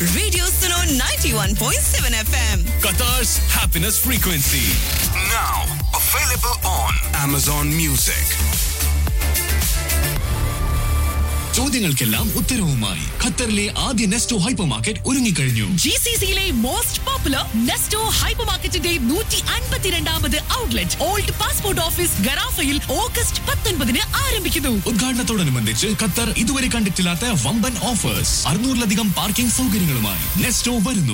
Radio Suno 91.7 FM. Qatar's happiness frequency. Now available on Amazon Music. ചോദ്യങ്ങൾക്കെല്ലാം ഉത്തരവുമായി ഖത്തറിലെ ആദ്യ Nesto hypermarket ഒരുങ്ങിക്കഴിഞ്ഞു G സി സിയിലെ മോസ്റ്റ് പോപ്പുലർ നെസ്റ്റോ ഹൈപ്പർ മാർക്കറ്റിന്റെ നൂറ്റി അൻപത്തിരണ്ടാമത് ഔട്ട്ലെറ്റ് ഓൾഡ് പാസ്പോർട്ട് ഓഫീസ് ഗറാഫയിൽ ഓഗസ്റ്റ് പത്തൊൻപതിന് ആരംഭിക്കുന്നു ഉദ്ഘാടനത്തോടനുബന്ധിച്ച് ഖത്തർ ഇതുവരെ കണ്ടിട്ടില്ലാത്ത വമ്പൻ ഓഫേഴ്സ് അറുന്നൂറിലധികം പാർക്കിംഗ് സൗകര്യങ്ങളുമായി നെസ്റ്റോ വരുന്നു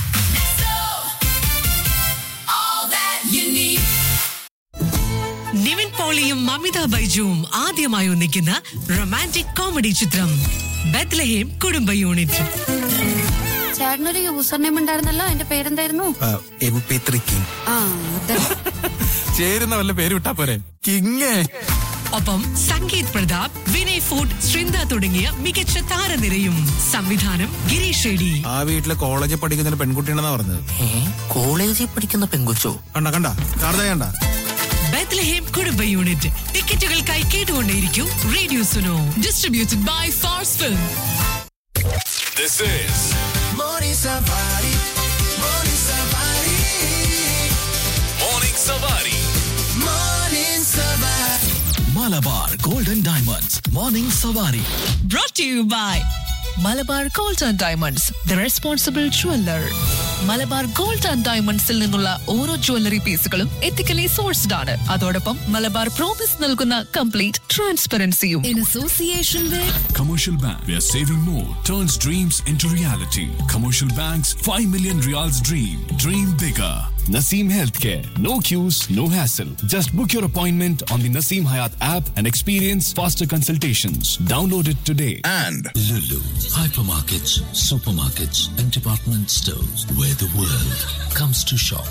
നിവിൻ പോളിയും മമിത ബൈജുവും ആദ്യമായി ഒന്നിക്കുന്ന റൊമാൻറ്റിക് കോമഡി ചിത്രം ബത്ലഹേം കുടുംബ യൂണിറ്റ് ചേട്ടനൊരു യൂസർ നെയിം ഉണ്ടായിരുന്നല്ലോ എന്റെ പേരെന്തായിരുന്നു ആ അതെ ചേരുന്ന വല്ല പേര് വിട്ടാ പോരെ കിങ്ങേ ഒപ്പം സംഗീത് പ്രതാപ് വിനയ് ഫോർട്ട് ശൃന്ദ തുടങ്ങിയ മികച്ച താരനിരയും സംവിധാനം ഗിരീഷ് ഷെഡി ആ വീട്ടിലെ കോളേജിൽ പഠിക്കുന്ന പെൺകുട്ടിയാണെന്നാ പറഞ്ഞത് കോളേജിൽ പഠിക്കുന്ന പെങ്കൊച്ചോ കണ്ട കണ്ട കാർത്ത കണ്ട ബത്ലഹേം കുടുംബ യൂണിറ്റ് ടിക്കറ്റുകൾക്കായി കേട്ടുകൊണ്ടേയിരിക്കും radio Suno distributed by Phars film This is Morning Savari. Malabar Golden Diamonds. Morning Savari. brought to you by Malabar gold and diamonds the responsible jeweller Malabar gold and ഡയമണ്ട്സിൽ നിന്നുള്ള ഓരോ ജ്വല്ലറി പീസുകളും എത്തിക്കലി സോഴ്സ്ഡ് ആണ് അതോടൊപ്പം മലബാർ പ്രോമിസ് നൽകുന്ന കംപ്ലീറ്റ് ട്രാൻസ്പെറൻസിയും in association with Commercial Bank, where saving more turns dreams into reality. Commercial Bank's 5 million reals dream. Dream bigger. Naseem Healthcare. No queues, no hassle. Just book your appointment on the Naseem Hayat app and experience faster consultations. Download it today. And Lulu, hypermarkets, supermarkets, and department stores where the world comes to shop.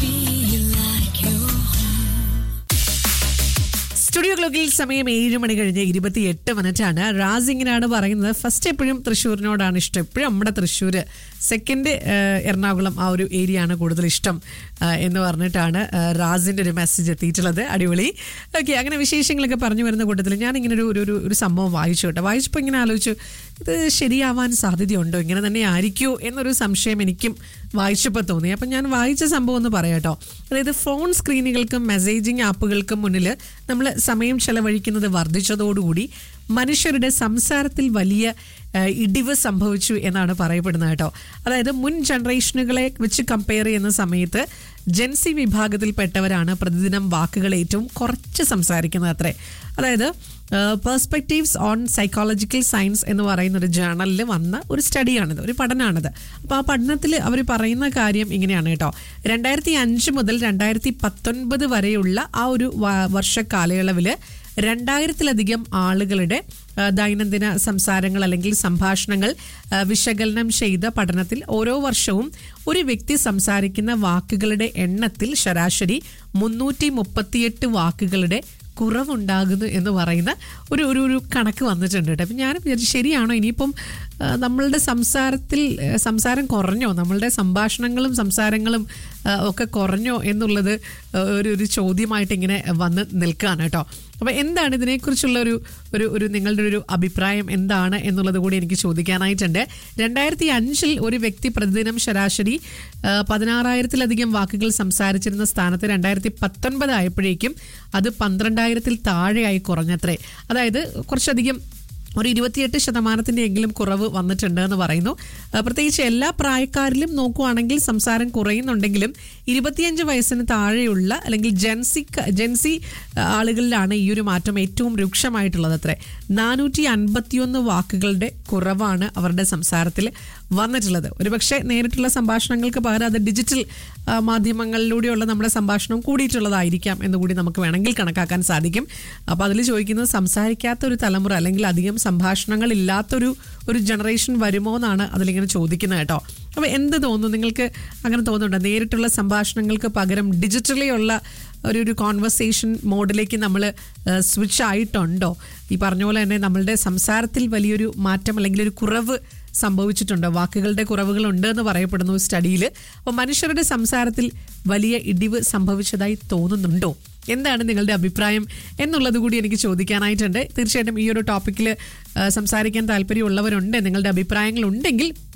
Studio ക്ലോക്കിൽ സമയം ഏഴ് മണി കഴിഞ്ഞ് ഇരുപത്തിയെട്ട് minute ആണ് റാസിങ്ങിനാണ് പറയുന്നത് first എപ്പോഴും തൃശ്ശൂരിനോടാണ് ഇഷ്ടം എപ്പോഴും നമ്മുടെ തൃശ്ശൂർ സെക്കൻഡ് എറണാകുളം ആ ഒരു ഏരിയ ആണ് കൂടുതൽ ഇഷ്ടം ആ, എന്ന് പറഞ്ഞിട്ടാണ് ആ, റാസിന്റെ ഒരു മെസ്സേജ് എത്തിയിട്ടുള്ളത് അടിപൊളി ഓക്കെ അങ്ങനെ വിശേഷങ്ങളൊക്കെ പറഞ്ഞു വരുന്ന കൂട്ടത്തിൽ ഞാൻ ഇങ്ങനെ ഒരു ഒരു- ഒരു ഒരു സംഭവം വായിച്ചു കേട്ടോ വായിച്ചപ്പോൾ ഇങ്ങനെ ആലോചിച്ചു ഇത് ശരിയാവാൻ സാധ്യതയുണ്ടോ ഇങ്ങനെ തന്നെ ആയിരിക്കുമോ എന്നൊരു സംശയം എനിക്കും വായിച്ചപ്പോൾ തോന്നി അപ്പം ഞാൻ വായിച്ച സംഭവം ഒന്ന് പറയാം കേട്ടോ അതായത് ഫോൺ സ്ക്രീനുകൾക്കും മെസ്സേജിങ് ആപ്പുകൾക്കും മുന്നിൽ നമ്മൾ സമയം ചെലവഴിക്കുന്നത് വർദ്ധിച്ചതോടുകൂടി മനുഷ്യരുടെ സംസാരത്തിൽ വലിയ ആ, ഇടിവ് സംഭവിച്ചു എന്നാണ് പറയപ്പെടുന്നത് കേട്ടോ അതായത് മുൻ ജനറേഷനുകളെ വെച്ച് കമ്പയർ ചെയ്യുന്ന സമയത്ത് ജെൻസി വിഭാഗത്തിൽപ്പെട്ടവരാണ് പ്രതിദിനം വാക്കുകൾ ഏറ്റവും കുറച്ച് സംസാരിക്കുന്നത് അത്രേ അതായത് പെർസ്പെക്റ്റീവ്സ് ഓൺ സൈക്കോളജിക്കൽ സയൻസ് എന്ന് പറയുന്ന ഒരു ജേണലിൽ വന്ന ഒരു സ്റ്റഡിയാണിത് ഒരു പഠനമാണിത് അപ്പോൾ ആ പഠനത്തിൽ അവർ പറയുന്ന കാര്യം ഇങ്ങനെയാണ് കേട്ടോ രണ്ടായിരത്തി അഞ്ച് മുതൽ രണ്ടായിരത്തി പത്തൊൻപത് വരെയുള്ള ആ ഒരു വ- വർഷ കാലയളവിൽ രണ്ടായിരത്തിലധികം ആളുകളുടെ ആ, ദൈനംദിന സംസാരങ്ങൾ അല്ലെങ്കിൽ സംഭാഷണങ്ങൾ ആ, വിശകലനം ചെയ്ത പഠനത്തിൽ ഓരോ വർഷവും ഒരു വ്യക്തി സംസാരിക്കുന്ന വാക്കുകളുടെ എണ്ണത്തിൽ ശരാശരി മുന്നൂറ്റി മുപ്പത്തിയെട്ട് വാക്കുകളുടെ കുറവുണ്ടാകുന്നു എന്ന് പറയുന്ന ഒരു ഒരു ഒരു കണക്ക് വന്നിട്ടുണ്ട് കേട്ടോ അപ്പം ഞാൻ വിചാരിച്ചു ശരിയാണോ ഇനിയിപ്പം ആ, നമ്മളുടെ സംസാരത്തിൽ ആ, സംസാരം കുറഞ്ഞോ നമ്മളുടെ സംഭാഷണങ്ങളും സംസാരങ്ങളും ആ, ഒക്കെ കുറഞ്ഞോ എന്നുള്ളത് ആ, ഒരു ഒരു ചോദ്യമായിട്ട് ഇങ്ങനെ വന്ന് നിൽക്കുകയാണ് കേട്ടോ അപ്പോൾ എന്താണ് ഇതിനെക്കുറിച്ചുള്ള ഒരു ഒരു ഒരു നിങ്ങളുടെ ഒരു അഭിപ്രായം എന്താണ് എന്നുള്ളത് കൂടി എനിക്ക് ചോദിക്കാനായിട്ടുണ്ട് രണ്ടായിരത്തി അഞ്ചിൽ ഒരു വ്യക്തി പ്രതിദിനം ശരാശരി ആ, പതിനാറായിരത്തിലധികം വാക്കുകൾ സംസാരിച്ചിരുന്ന സ്ഥാനത്ത് രണ്ടായിരത്തി പത്തൊൻപത് ആയപ്പോഴേക്കും അത് പന്ത്രണ്ടായിരത്തിൽ താഴെയായി കുറഞ്ഞത്രേ അതായത് കുറച്ചധികം ഒരു ഇരുപത്തിയെട്ട് ശതമാനത്തിൻ്റെ എങ്കിലും കുറവ് വന്നിട്ടുണ്ട് എന്ന് പറയുന്നു ആ, പ്രത്യേകിച്ച് എല്ലാ പ്രായക്കാരിലും നോക്കുവാണെങ്കിൽ സംസാരം കുറയുന്നുണ്ടെങ്കിലും ഇരുപത്തിയഞ്ച് വയസ്സിന് താഴെയുള്ള അല്ലെങ്കിൽ ജെൻസി ജെൻസി ആ, ആളുകളിലാണ് ഈ ഒരു മാറ്റം ഏറ്റവും രൂക്ഷമായിട്ടുള്ളത് അത്രേ നാനൂറ്റി അൻപത്തിയൊന്ന് വാക്കുകളുടെ കുറവാണ് അവരുടെ സംസാരത്തിൽ വന്നിട്ടുള്ളത് ഒരുപക്ഷെ നേരിട്ടുള്ള സംഭാഷണങ്ങൾക്ക് പകരം അത് ഡിജിറ്റൽ ആ, മാധ്യമങ്ങളിലൂടെയുള്ള നമ്മുടെ സംഭാഷണം കൂടിയിട്ടുള്ളതായിരിക്കാം എന്ന് കൂടി നമുക്ക് വേണമെങ്കിൽ കണക്കാക്കാൻ സാധിക്കും അപ്പോൾ അതിൽ ചോദിക്കുന്നത് സംസാരിക്കാത്ത ഒരു തലമുറ അല്ലെങ്കിൽ അധികം സംഭാഷണങ്ങൾ ഇല്ലാത്തൊരു ഒരു ജനറേഷൻ വരുമോ എന്നാണ് അതിലിങ്ങനെ ചോദിക്കുന്നത് കേട്ടോ അപ്പോൾ എന്ത് തോന്നുന്നു നിങ്ങൾക്ക് അങ്ങനെ തോന്നുന്നുണ്ടോ നേരിട്ടുള്ള സംഭാഷണങ്ങൾക്ക് പകരം ഡിജിറ്റലി ഉള്ള ഒരു ഒരു കോൺവെർസേഷൻ മോഡിലേക്ക് നമ്മൾ സ്വിച്ച് ആയിട്ടുണ്ടോ ഈ പറഞ്ഞ പോലെ തന്നെ നമ്മളുടെ സംസാരത്തിൽ വലിയൊരു മാറ്റം അല്ലെങ്കിൽ ഒരു കുറവ് സംഭവിച്ചിട്ടുണ്ട് വാക്കുകളുടെ കുറവുകളുണ്ട് എന്ന് പറയപ്പെടുന്നു സ്റ്റഡിയിൽ അപ്പോൾ മനുഷ്യരുടെ സംസാരത്തിൽ വലിയ ഇടിവ് സംഭവിച്ചതായി തോന്നുന്നുണ്ടോ എന്താണ് നിങ്ങളുടെ അഭിപ്രായം എന്നുള്ളത് കൂടി എനിക്ക് ചോദിക്കാനായിട്ടുണ്ട് തീർച്ചയായിട്ടും ഈ ഒരു ടോപ്പിക്കിൽ സംസാരിക്കാൻ താല്പര്യമുള്ളവരുണ്ട് നിങ്ങളുടെ അഭിപ്രായങ്ങൾ ഉണ്ടെങ്കിൽ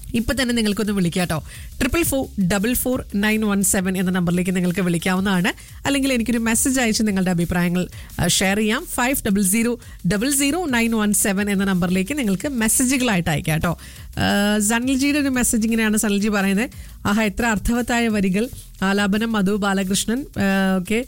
ഇപ്പൊ തന്നെ നിങ്ങൾക്കൊന്ന് വിളിക്കാട്ടോ triple four double four nine one seven എന്ന നമ്പറിലേക്ക് നിങ്ങൾക്ക് വിളിക്കാവുന്നതാണ് അല്ലെങ്കിൽ എനിക്കൊരു മെസ്സേജ് അയച്ച് നിങ്ങളുടെ അഭിപ്രായങ്ങൾ ഷെയർ ചെയ്യാം five double zero double zero nine one seven എന്ന നമ്പറിലേക്ക് നിങ്ങൾക്ക് മെസ്സേജുകളായിട്ട് അയക്കാം കേട്ടോ സനൽജിയുടെ ഒരു മെസ്സേജ് ഇങ്ങനെയാണ് സനൽജി പറയുന്നത് ആഹാ എത്ര അർത്ഥവത്തായ വരികൾ ആലാപനം Madhu Balakrishnan okay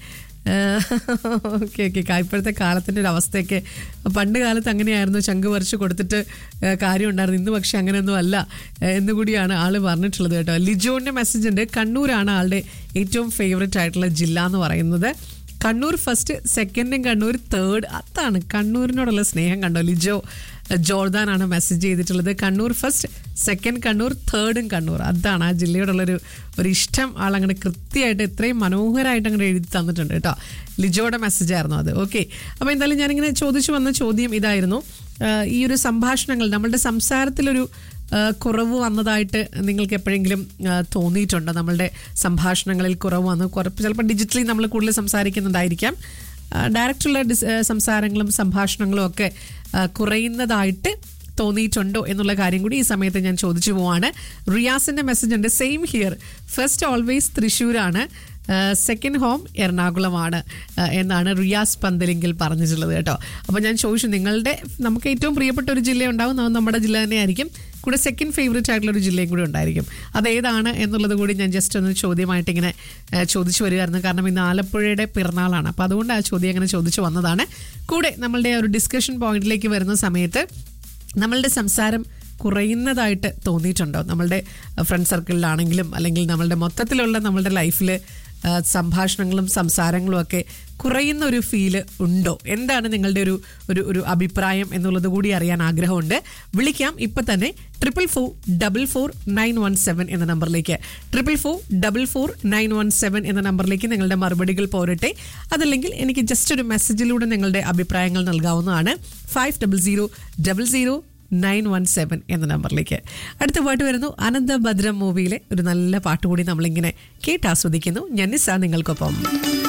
okay okay ഇപ്പോഴത്തെ കാലത്തിൻ്റെ ഒരു അവസ്ഥയൊക്കെ പണ്ട് കാലത്ത് അങ്ങനെയായിരുന്നു ചങ്ക് പറിച്ച് കൊടുത്തിട്ട് ഏഹ്, കാര്യം ഉണ്ടായിരുന്നു ഇന്ന് പക്ഷെ അങ്ങനെയൊന്നും അല്ല ഏഹ്, എന്നുകൂടിയാണ് ആള് പറഞ്ഞിട്ടുള്ളത് കേട്ടോ ലിജോന്റെ മെസ്സേജ് ഉണ്ട് കണ്ണൂരാണ് ആളുടെ ഏറ്റവും ഫേവററ്റ് ആയിട്ടുള്ള ജില്ല എന്ന് പറയുന്നത് കണ്ണൂർ ഫസ്റ്റ് സെക്കൻഡും കണ്ണൂർ തേർഡ് അതാണ് കണ്ണൂരിനോടുള്ള സ്നേഹം കണ്ടോ ലിജോ ജോർദാനാണ് മെസ്സേജ് ചെയ്തിട്ടുള്ളത് കണ്ണൂർ ഫസ്റ്റ് സെക്കൻഡ് കണ്ണൂർ തേർഡും കണ്ണൂർ അതാണ് ആ ജില്ലയോടുള്ളൊരു ഒരു ഇഷ്ടം ആളങ്ങനെ കൃത്യമായിട്ട് ഇത്രയും മനോഹരമായിട്ട് അങ്ങനെ എഴുതി തന്നിട്ടുണ്ട് കേട്ടോ ലിജോയുടെ മെസ്സേജ് ആയിരുന്നു അത് ഓക്കെ അപ്പോൾ എന്തായാലും ഞാനിങ്ങനെ ചോദിച്ചു വന്ന ചോദ്യം ഇതായിരുന്നു ആഹ് ഈ ഒരു സംഭാഷണങ്ങൾ നമ്മളുടെ സംസാരത്തിലൊരു ആഹ് കുറവ് വന്നതായിട്ട് നിങ്ങൾക്ക് എപ്പോഴെങ്കിലും ആഹ് തോന്നിയിട്ടുണ്ടോ നമ്മളുടെ സംഭാഷണങ്ങളിൽ കുറവ് വന്നു കുറ- ചിലപ്പോൾ ഡിജിറ്റലി നമ്മൾ കൂടുതൽ സംസാരിക്കുന്നുണ്ടായിരിക്കാം ഡയറക്റ്റുള്ള ഡിസ് ആഹ് സംസാരങ്ങളും സംഭാഷണങ്ങളും ഒക്കെ ആഹ് കുറയുന്നതായിട്ട് തോന്നിയിട്ടുണ്ടോ എന്നുള്ള കാര്യം കൂടി ഈ സമയത്ത് ഞാൻ ചോദിച്ചു പോവാണ് റിയാസിന്റെ മെസ്സേജ് ഉണ്ട് സെയിം ഹിയർ ഫസ്റ്റ് ഓൾവേസ് തൃശ്ശൂരാണ് സെക്കൻഡ് ഹോം എറണാകുളമാണ് ആ, എന്നാണ് റിയാസ് പന്തലിങ്കിൽ പറഞ്ഞിട്ടുള്ളത് കേട്ടോ അപ്പോൾ ഞാൻ ചോദിച്ചു നിങ്ങളുടെ നമുക്ക് ഏറ്റവും പ്രിയപ്പെട്ട ഒരു ജില്ല ഉണ്ടാവും അത് നമ്മുടെ ജില്ല തന്നെയായിരിക്കും കൂടെ സെക്കൻഡ് ഫേവറേറ്റ് ആയിട്ടുള്ള ഒരു ജില്ലയും കൂടി ഉണ്ടായിരിക്കും അതേതാണ് എന്നുള്ളത് കൂടി ഞാൻ ജസ്റ്റ് ഒന്ന് ചോദ്യമായിട്ട് ഇങ്ങനെ ആ, ചോദിച്ചു വരികയായിരുന്നു കാരണം ഇന്ന് ആലപ്പുഴയുടെ പിറന്നാളാണ് അപ്പോൾ അതുകൊണ്ട് ആ ചോദ്യം അങ്ങനെ ചോദിച്ചു വന്നതാണ് കൂടെ നമ്മളുടെ ആ ഒരു ഡിസ്കഷൻ പോയിന്റിലേക്ക് വരുന്ന സമയത്ത് നമ്മളുടെ സംസാരം കുറയുന്നതായിട്ട് തോന്നിയിട്ടുണ്ടോ നമ്മളുടെ ഫ്രണ്ട് സർക്കിളിലാണെങ്കിലും അല്ലെങ്കിൽ നമ്മളുടെ മൊത്തത്തിലുള്ള നമ്മളുടെ ലൈഫിൽ സംഭാഷണങ്ങളും സംസാരങ്ങളും ഒക്കെ കുറയുന്ന ഒരു ഫീല് ഉണ്ടോ എന്താണ് നിങ്ങളുടെ ഒരു ഒരു ഒരു അഭിപ്രായം എന്നുള്ളത് കൂടി അറിയാൻ ആഗ്രഹമുണ്ട് വിളിക്കാം ഇപ്പൊ തന്നെ triple four double four nine one seven എന്ന നമ്പറിലേക്ക് triple four double four nine one seven എന്ന നമ്പറിലേക്ക് നിങ്ങളുടെ മറുപടികൾ പോരട്ടെ അതല്ലെങ്കിൽ എനിക്ക് ജസ്റ്റ് ഒരു മെസ്സേജിലൂടെ നിങ്ങളുടെ അഭിപ്രായങ്ങൾ നൽകാവുന്നതാണ് five double zero double zero nine one seven എന്ന നമ്പറിലേക്ക് അടുത്ത പാട്ട് വരുന്നു അനന്തഭദ്രം മൂവിയിലെ ഒരു നല്ല പാട്ട് കൂടി നമ്മളിങ്ങനെ കേട്ടാസ്വദിക്കുന്നു ഞാൻ നിസ്സാ നിങ്ങൾക്കൊപ്പം